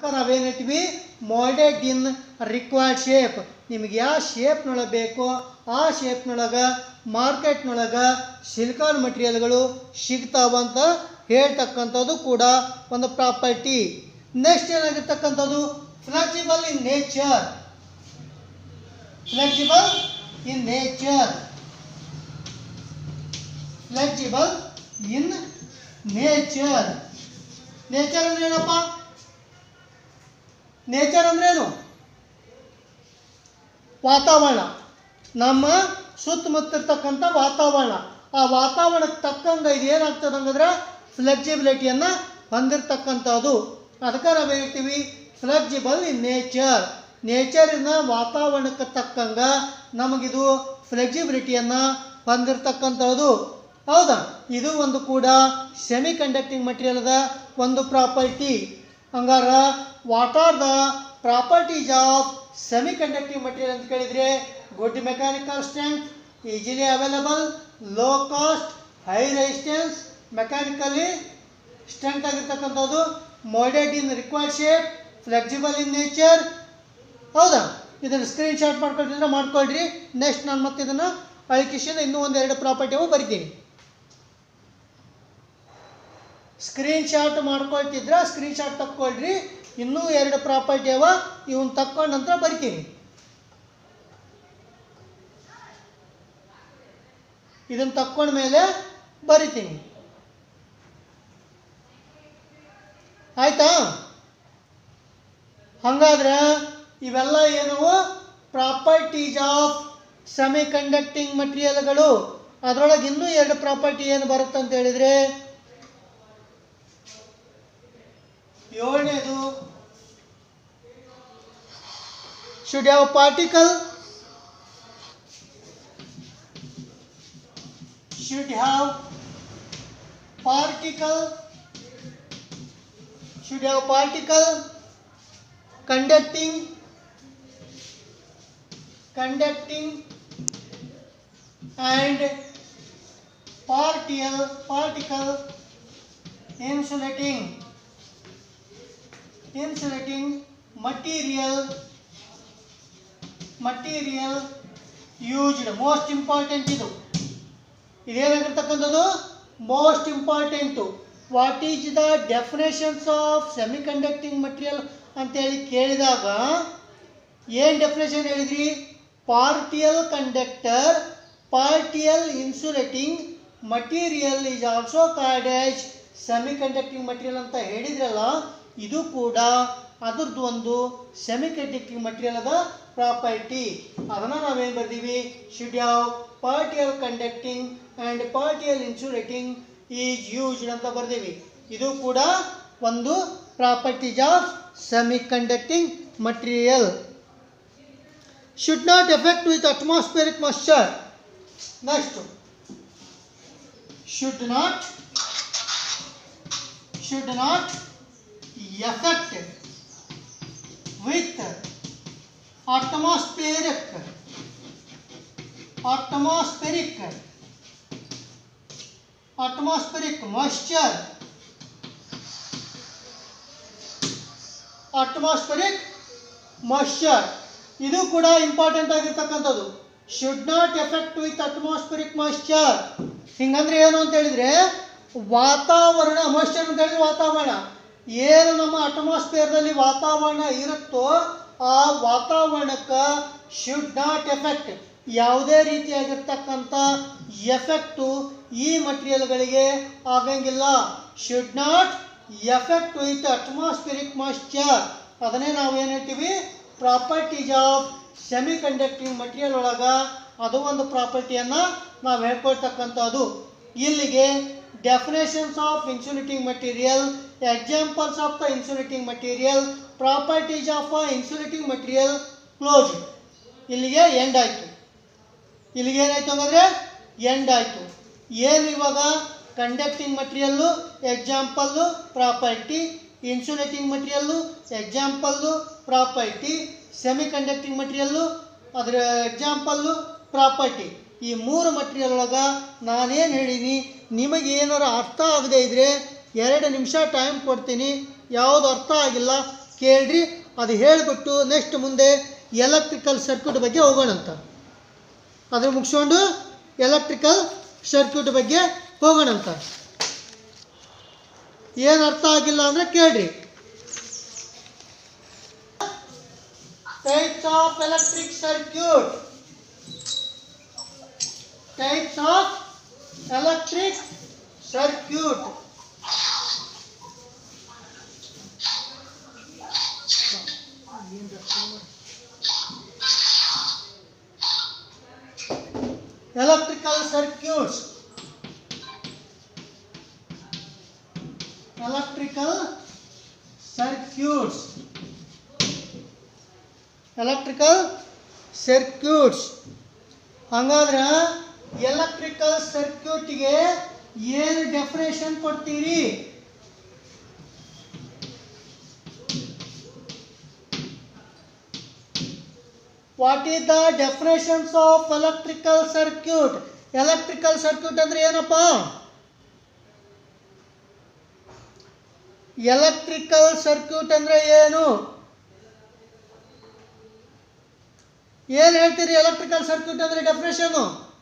ಅದಕ್ಕೆ ನಾವೇನು ಹೇಳ್ತೀವಿ ಮಾಡೆಡ್ ಇನ್ ರಿಕ್ವೈರ್ಡ್ ಶೇಪ್ ನಿಮಗೆ ಯಾವ ಶೇಪ್ನೊಳಗೆ ಬೇಕೋ ಆ ಶೇಪ್ನೊಳಗೆ ಮಾರ್ಕೆಟ್ನೊಳಗೆ ಸಿಲಿಕಾನ್ ಮಟೀರಿಯಲ್ಗಳು ಸಿಗ್ತಾವಂತ ಹೇಳ್ತಕ್ಕಂಥದ್ದು ಕೂಡ ಒಂದು ಪ್ರಾಪರ್ಟಿ ನೆಕ್ಸ್ಟ್ ಏನಾಗಿರ್ತಕ್ಕಂಥದ್ದು flexible in nature flexible in nature flexible in nature nature ಅಂದ್ರೆ ಏನಪ್ಪ ನೇಚರ್ ಅಂದ್ರೆ ಏನು ವಾತಾವರಣ ನಮ್ಮ ಸುತ್ತಮುತ್ತಿರ್ತಕ್ಕಂಥ ವಾತಾವರಣ ಆ ವಾತಾವರಣಕ್ಕೆ ತಕ್ಕಂಗೆ ಇದು ಏನಾಗ್ತದೆ ಹಂಗಂದ್ರೆ ಫ್ಲೆಕ್ಸಿಬಿಲಿಟಿಯನ್ನು ಹೊಂದಿರತಕ್ಕಂಥದ್ದು ಅದಕ್ಕೆ ನಾವು ಹೇಳ್ತೀವಿ ಫ್ಲೆಕ್ಸಿಬಲ್ ಇನ್ ನೇಚರ್ ನೇಚರಿನ ವಾತಾವರಣಕ್ಕೆ ತಕ್ಕಂಗೆ ನಮಗಿದು ಫ್ಲೆಕ್ಸಿಬಿಲಿಟಿಯನ್ನು ಹೊಂದಿರತಕ್ಕಂಥದ್ದು ಹೌದಾ ಇದು ಒಂದು ಕೂಡ ಸೆಮಿ ಕಂಡಕ್ಟಿಂಗ್ ಮಟೀರಿಯಲ್ದ ಒಂದು ಪ್ರಾಪರ್ಟಿ ಹಂಗಾರ what are the properties of semiconducting material ಅಂತ ಕೇಳಿದರೆ good mechanical strength easily available low cost high resistance mechanically strength ಆಗಿರ್ತಕ್ಕಂಥದ್ದು moulded in required shape flexible in nature ಹೌದಾ ಇದನ್ನು ಸ್ಕ್ರೀನ್ ಶಾಟ್ ಮಾಡ್ಕೊಳ್ತಿದ್ರೆ ಮಾಡ್ಕೊಳ್ರಿ next ನಾನು ಮತ್ತೆ ಇದನ್ನು ಅಳಿಕಿಸಿದ ಇನ್ನೂ ಒಂದೆರಡು ಪ್ರಾಪರ್ಟಿ ಅವು ಬರಿತೀನಿ ಸ್ಕ್ರೀನ್ ಶಾಟ್ ಮಾಡ್ಕೊಳ್ತಿದ್ರೆ ಸ್ಕ್ರೀನ್ ಶಾಟ್ ತಕ್ಕೊಳ್ರಿ ಇನ್ನೂ ಎರಡು ಪ್ರಾಪರ್ಟಿ ಅವ ಇವನ್ ತಕ್ಕೊಂಡ ನಂತರ ಬರಿತೀನಿ ಇದನ್ನ ತಕ್ಕೊಂಡ ಮೇಲೆ ಬರಿತೀನಿ ಆಯ್ತಾ ಹಂಗಾದ್ರೆ ಇವೆಲ್ಲ ಏನವು ಪ್ರಾಪರ್ಟೀಸ್ ಆಫ್ ಸೆಮಿ ಕಂಡಕ್ಟಿಂಗ್ ಮಟೀರಿಯಲ್ಗಳು ಅದರೊಳಗೆ ಇನ್ನೂ ಎರಡು ಪ್ರಾಪರ್ಟಿ ಏನು ಬರುತ್ತೆ ಅಂತ ಹೇಳಿದ್ರೆ ಏಳನೇದು should have particle should have particle should have particle conducting conducting and particle particle insulating insulating material material used most important ಇದು ಇದೇನಾಗಿರ್ತಕ್ಕಂಥದ್ದು most important what is the definitions of semiconducting material ಅಂತೇಳಿ ಕೇಳಿದಾಗ ಏನು definition ಹೇಳಿದ್ರಿ partial conductor partial insulating material is also called as semiconducting material ಅಂತ ಹೇಳಿದ್ರಲ್ಲ ಇದು ಕೂಡ ಅದ್ರದ್ದು ಒಂದು ಸೆಮಿ ಕಂಡಕ್ಟಿಂಗ್ ಮಟೀರಿಯಲ್ ಅದ ಪ್ರಾಪರ್ಟಿ ಅದನ್ನು ನಾವೇನು ಬರ್ದೀವಿ should have partial conducting and partial insulating is used ಅಂತ ಬರ್ದೀವಿ ಇದು ಕೂಡ ಒಂದು properties of semiconducting material should not affect with atmospheric moisture next should not should not affect with atmospheric atmospheric atmospheric moisture atmospheric moisture ಇದು ಕೂಡ important ಆಗಿರ್ತಕ್ಕಂಥದ್ದು should not affect with atmospheric moisture ಹಿಂಗಂದ್ರೆ ಏನು ಅಂತ ಹೇಳಿದ್ರೆ ವಾತಾವರಣ moisture ಅಂತ ಹೇಳಿದ್ರೆ ವಾತಾವರಣ ಏನು ನಮ್ಮ ಅಟ್ಮಾಸ್ಫಿಯರ್ದಲ್ಲಿ ವಾತಾವರಣ ಇರುತ್ತೋ ಆ ವಾತಾವರಣಕ್ಕೆ ಶುಡ್ ನಾಟ್ ಎಫೆಕ್ಟ್ ಯಾವುದೇ ರೀತಿಯಾಗಿರ್ತಕ್ಕಂಥ ಎಫೆಕ್ಟು ಈ ಮಟೀರಿಯಲ್ಗಳಿಗೆ ಆಗಂಗಿಲ್ಲ should not affect with atmospheric moisture ಅದನ್ನೇ ನಾವು ಏನು ಹೇಳ್ತೀವಿ properties of semiconducting material ಒಳಗೆ ಅದು ಒಂದು ಪ್ರಾಪರ್ಟಿಯನ್ನು ನಾವು ಹೇಳ್ಕೊಳ್ತಕ್ಕಂಥದ್ದು ಇಲ್ಲಿಗೆ definitions of insulating material examples of the insulating material properties of a insulating material close ಇಲ್ಲಿಗೆ ಎಂಡ್ ಆಯಿತು ಇಲ್ಲಿಗೆ ಏನಾಯ್ತು ಹಂಗಂದ್ರೆ ಎಂಡ್ ಆಯಿತು ಏನು ಇವಾಗ conducting material example property insulating material example property semiconducting material ಅದರ ಎಕ್ಸಾಂಪಲ್ಲು ಪ್ರಾಪರ್ಟಿ ಈ ಮೂರು ಮಟೀರಿಯಲ್ ಒಳಗೆ ನಾನೇನು ಹೇಳೀನಿ ನಿಮಗೆ ಏನಾರು ಅರ್ಥ ಆಗದೆ ಇದ್ದರೆ ಎರಡು ನಿಮಿಷ ಟೈಮ್ ಕೊಡ್ತೀನಿ ಯಾವುದು ಅರ್ಥ ಆಗಿಲ್ಲ ಕೇಳ್ರಿ ಅದು ಹೇಳಿಬಿಟ್ಟು ನೆಕ್ಸ್ಟ್ ಮುಂದೆ ಎಲೆಕ್ಟ್ರಿಕಲ್ ಸರ್ಕ್ಯೂಟ್ ಬಗ್ಗೆ ಹೋಗೋಣ ಅಂತ ಅದ್ರ ಮುಗಿಸ್ಕೊಂಡು ಎಲೆಕ್ಟ್ರಿಕಲ್ ಸರ್ಕ್ಯೂಟ್ ಬಗ್ಗೆ ಹೋಗೋಣ ಅಂತ ಏನು ಅರ್ಥ ಆಗಿಲ್ಲ ಅಂದರೆ ಕೇಳ್ರಿ types of electric circuit types of electric circuit electrical circuits electrical circuits electrical circuits ಹಂಗಾದ್ರೆ ಎಲೆಕ್ಟ್ರಿಕಲ್ ಸರ್ಕ್ಯೂಟ್ಗೆ ಏನು ಡೆಫಿನೇಷನ್ ಕೊಡ್ತೀರಿ what is the definitions of electrical circuit electrical circuit ಅಂದ್ರೆ ಏನಪ್ಪ ಎಲೆಕ್ಟ್ರಿಕಲ್ ಸರ್ಕ್ಯೂಟ್ ಅಂದ್ರೆ ಏನು ಏನು ಹೇಳ್ತೀರಿ ಎಲೆಕ್ಟ್ರಿಕಲ್ ಸರ್ಕ್ಯೂಟ್ ಅಂದ್ರೆ ಡೆಫಿನೇಷನ್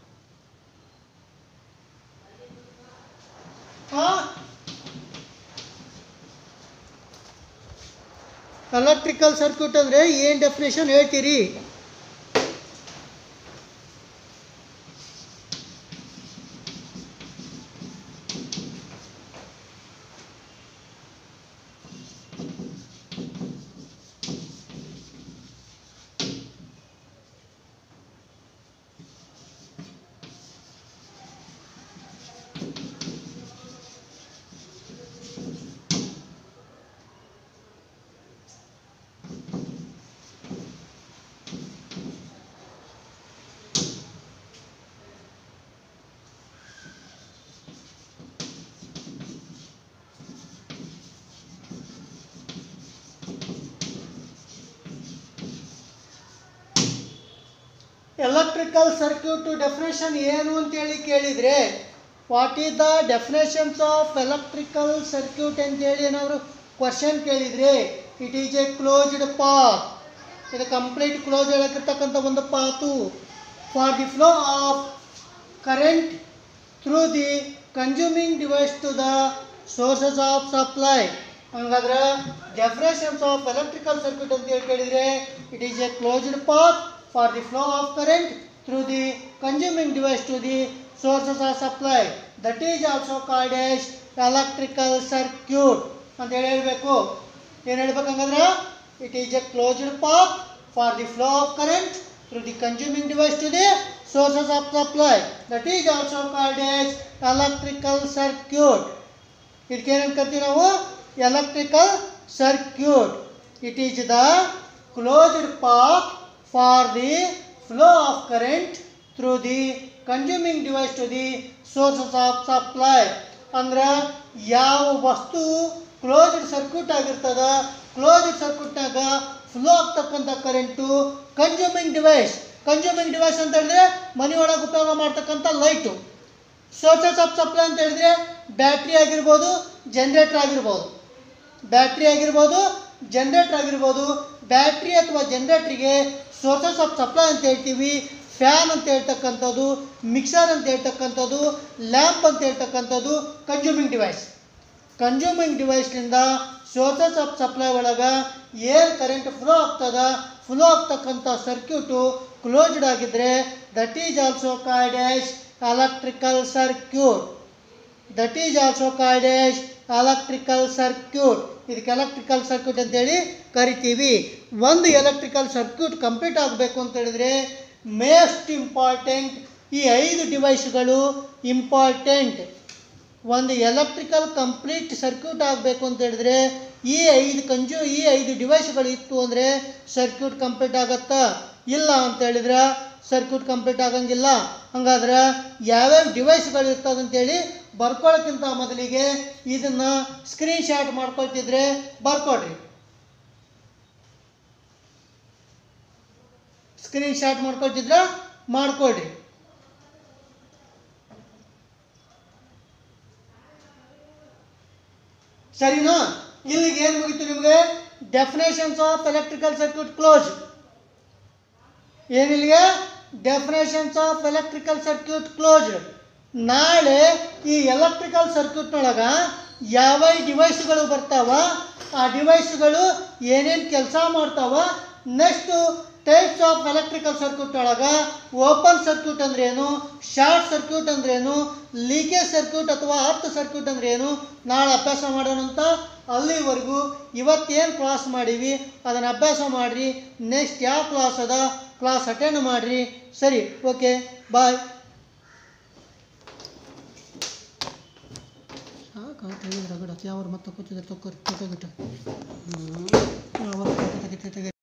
ಎಲೆಕ್ಟ್ರಿಕಲ್ ಸರ್ಕ್ಯೂಟ್ ಅಂದ್ರೆ ಏನು ಡೆಫಿನೇಷನ್ ಹೇಳ್ತೀರಿ ಎಲೆಕ್ಟ್ರಿಕಲ್ ಸರ್ಕ್ಯೂಟ್ ಡೆಫಿನೇಷನ್ ಏನು ಅಂತೇಳಿ ಕೇಳಿದರೆ what is the definitions of electrical circuit ಅಂತೇಳಿ ಏನಾದರೂ ಕ್ವಶನ್ ಕೇಳಿದರೆ it is a closed path ಇದು ಕಂಪ್ಲೀಟ್ ಕ್ಲೋಸ್ ಆಗಿರ್ತಕ್ಕಂಥ ಒಂದು path for the flow of current through the consuming device to the sources of supply ಹಂಗಾದ್ರೆ ಡೆಫಿನೇಷನ್ಸ್ ಆಫ್ ಎಲೆಕ್ಟ್ರಿಕಲ್ ಸರ್ಕ್ಯೂಟ್ ಅಂತ ಹೇಳಿ ಕೇಳಿದರೆ it is a closed path for the flow of current through the consuming device to the sources of supply that is also called as electrical circuit ಅಂತ ಹೇಳಿ ಹೇಳಬೇಕು ಏನು ಹೇಳ್ಬೇಕು ಹಂಗಂದ್ರೆ it is a closed path for the flow of current through the consuming device to the sources of supply that is also called as electrical circuit ಇದಕ್ಕೆ ಏನಂತ ಕರಿತೀವಿ ನಾವು electrical circuit it is the closed path for the flow of current through the consuming device to the sources of supply ಅಂದ್ರೆ ಯಾವ ವಸ್ತು closed circuit ಆಗಿರ್ತದ closed ಸರ್ಕ್ಯೂಟ್ನಾಗ flow ಆಗ್ತಕ್ಕಂಥ current consuming device consuming device ಅಂತ ಹೇಳಿದ್ರೆ ಮನೆ ಒಳಗೆ ಉಪಯೋಗ ಮಾಡ್ತಕ್ಕಂಥ ಲೈಟು ಸೋರ್ಸಸ್ ಆಫ್ ಸಪ್ಲೈ ಅಂತ ಹೇಳಿದ್ರೆ ಬ್ಯಾಟ್ರಿ ಆಗಿರ್ಬೋದು ಜನ್ರೇಟರ್ ಆಗಿರ್ಬೋದು ಬ್ಯಾಟ್ರಿ ಆಗಿರ್ಬೋದು ಜನ್ರೇಟರ್ ಆಗಿರ್ಬೋದು ಬ್ಯಾಟ್ರಿ ಅಥವಾ ಜನ್ರೇಟ್ರಿಗೆ ಸೋರ್ಸಸ್ ಆಫ್ ಸಪ್ಲೈ ಅಂತ ಹೇಳ್ತೀವಿ ಫ್ಯಾನ್ ಅಂತ ಹೇಳ್ತಕ್ಕಂಥದ್ದು ಮಿಕ್ಸರ್ ಅಂತ ಹೇಳ್ತಕ್ಕಂಥದ್ದು ಲ್ಯಾಂಪ್ ಅಂತ ಹೇಳ್ತಕ್ಕಂಥದ್ದು ಕನ್ಸ್ಯೂಮಿಂಗ್ ಡಿವೈಸ್ ಕನ್ಸ್ಯೂಮಿಂಗ್ ಡಿವೈಸ್ನಿಂದ ಸೋರ್ಸಸ್ ಆಫ್ ಸಪ್ಲೈ ಒಳಗೆ ಏನು ಕರೆಂಟ್ ಫ್ಲೋ ಆಗ್ತದ ಫ್ಲೋ ಆಗ್ತಕ್ಕಂಥ ಸರ್ಕ್ಯೂಟು ಕ್ಲೋಸ್ಡ್ ಆಗಿದ್ರೆ that is also called as electrical circuit that is also called as electrical circuit ಇದಕ್ಕೆ ಎಲೆಕ್ಟ್ರಿಕಲ್ ಸರ್ಕ್ಯೂಟ್ ಅಂತೇಳಿ ಕರಿತೀವಿ ಒಂದು ಎಲೆಕ್ಟ್ರಿಕಲ್ ಸರ್ಕ್ಯೂಟ್ ಕಂಪ್ಲೀಟ್ ಆಗಬೇಕು ಅಂತ ಹೇಳಿದ್ರೆ ಮೇಸ್ಟ್ ಇಂಪಾರ್ಟೆಂಟ್ ಈ ಐದು ಡಿವೈಸ್ಗಳು ಇಂಪಾರ್ಟೆಂಟ್ ಒಂದು ಎಲೆಕ್ಟ್ರಿಕಲ್ ಕಂಪ್ಲೀಟ್ ಸರ್ಕ್ಯೂಟ್ ಆಗಬೇಕು ಅಂತ ಹೇಳಿದ್ರೆ ಈ ಐದು ಕಂಜು ಈ ಐದು ಡಿವೈಸ್ಗಳು ಇತ್ತು ಅಂದರೆ ಸರ್ಕ್ಯೂಟ್ ಕಂಪ್ಲೀಟ್ ಆಗತ್ತಾ ಇಲ್ಲ ಅಂತ ಹೇಳಿದ್ರೆ ಸರ್ಕ್ಯೂಟ್ ಕಂಪ್ಲೀಟ್ ಆಗಂಗಿಲ್ಲ ಹಂಗಾದ್ರೆ ಯಾವ್ಯಾವ ಡಿವೈಸ್ಗಳು ಇರ್ತದೆ ಅಂತೇಳಿ ಬರ್ಕೊಳ್ಳೋಕ್ಕಿಂತ ಮೊದಲಿಗೆ ಇದನ್ನು ಸ್ಕ್ರೀನ್ ಶಾಟ್ ಮಾಡ್ಕೊಳ್ತಿದ್ರೆ ಬರ್ಕೊಡ್ರಿ ಸ್ಕ್ರೀನ್ ಶಾಟ್ ಮಾಡ್ಕೊಳ್ತಿದ್ರೆ ಮಾಡ್ಕೊಳ್ರಿ ಸರಿನಾ ಇಲ್ಲಿಗೆ ಏನು ಮುಗೀತು ನಿಮಗೆ definitions of electrical circuit close ಏನಿಲ್ಲಿಗೆ definitions of electrical circuit close ನಾಳೆ ಈ ಎಲೆಕ್ಟ್ರಿಕಲ್ ಸರ್ಕ್ಯೂಟ್ನೊಳಗೆ ಯಾವ ಡಿವೈಸ್ಗಳು ಬರ್ತಾವ ಆ ಡಿವೈಸ್ಗಳು ಏನೇನು ಕೆಲಸ ಮಾಡ್ತಾವ next types of electrical circuit ಒಳಗೆ ಓಪನ್ ಸರ್ಕ್ಯೂಟ್ ಅಂದ್ರೆ ಏನು ಶಾರ್ಟ್ ಸರ್ಕ್ಯೂಟ್ ಅಂದ್ರೆ ಏನು ಲೀಕೇಜ್ ಸರ್ಕ್ಯೂಟ್ ಅಥವಾ ಅರ್ತ್ ಸರ್ಕ್ಯೂಟ್ ಅಂದ್ರೆ ಏನು ನಾಳೆ ಅಭ್ಯಾಸ ಮಾಡೋಣಂತ ಅಲ್ಲಿವರೆಗೂ ಇವತ್ತೇನು ಕ್ಲಾಸ್ ಮಾಡೀವಿ ಅದನ್ನು ಅಭ್ಯಾಸ ಮಾಡಿರಿ ನೆಕ್ಸ್ಟ್ ಯಾವ ಕ್ಲಾಸ್ ಅದ ಕ್ಲಾಸ್ ಅಟೆಂಡ್ ಮಾಡಿರಿ ಸರಿ ಓಕೆ ಬಾಯ್ ಸಾಕಾಯ್ತು ಹೇಳಿದ್ರೆ ರಗಡ ಯಾವ ಮತ್ತೆ ಕೂತಿದ್ರೆ ತಕ್ಕೋರಿ ತೆಗೆಗಿಟ್ಟು ಹ್ಞೂ